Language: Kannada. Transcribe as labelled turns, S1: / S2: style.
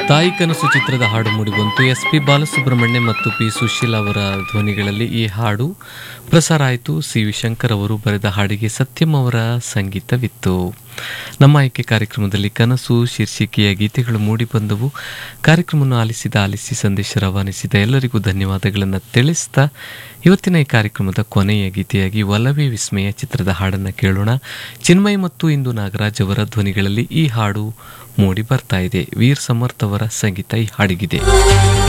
S1: ತಾಯಿ ಕನಸು ಚಿತ್ರದ ಹಾಡು ಮೂಡಿಬಂತು ಎಸ್ ಪಿ ಬಾಲಸುಬ್ರಹ್ಮಣ್ಯ ಮತ್ತು ಪಿ ಸುಶೀಲ್ ಅವರ ಧ್ವನಿಗಳಲ್ಲಿ ಈ ಹಾಡು ಪ್ರಸಾರ ಆಯಿತು ಸಿ ವಿ ಶಂಕರ್ ಅವರು ಬರೆದ ಹಾಡಿಗೆ ಸತ್ಯಂ ಅವರ ಸಂಗೀತವಿತ್ತು ನಮ್ಮ ಆಯ್ಕೆ ಕಾರ್ಯಕ್ರಮದಲ್ಲಿ ಕನಸು ಶೀರ್ಷಿಕೆಯ ಗೀತೆಗಳು ಮೂಡಿಬಂದವು ಕಾರ್ಯಕ್ರಮವನ್ನು ಆಲಿಸಿದ ಆಲಿಸಿ ಸಂದೇಶ ರವಾನಿಸಿದ ಎಲ್ಲರಿಗೂ ಧನ್ಯವಾದಗಳನ್ನು ತಿಳಿಸ್ತಾ ಇವತ್ತಿನ ಈ ಕಾರ್ಯಕ್ರಮದ ಕೊನೆಯ ಗೀತೆಯಾಗಿ ಒಲವೇ ವಿಸ್ಮಯ ಚಿತ್ರದ ಹಾಡನ್ನು ಕೇಳೋಣ ಚಿನ್ಮಯ್ ಮತ್ತು ಇಂದು ನಾಗರಾಜ್ ಅವರ ಧ್ವನಿಗಳಲ್ಲಿ ಈ ಹಾಡು ಮೂಡಿ ಬರ್ತಾ ಇದೆ ವೀರ್ ಸಮರ್ಥ್ ಅವರ ಸಂಗೀತ ಈ ಹಾಡಿಗಿದೆ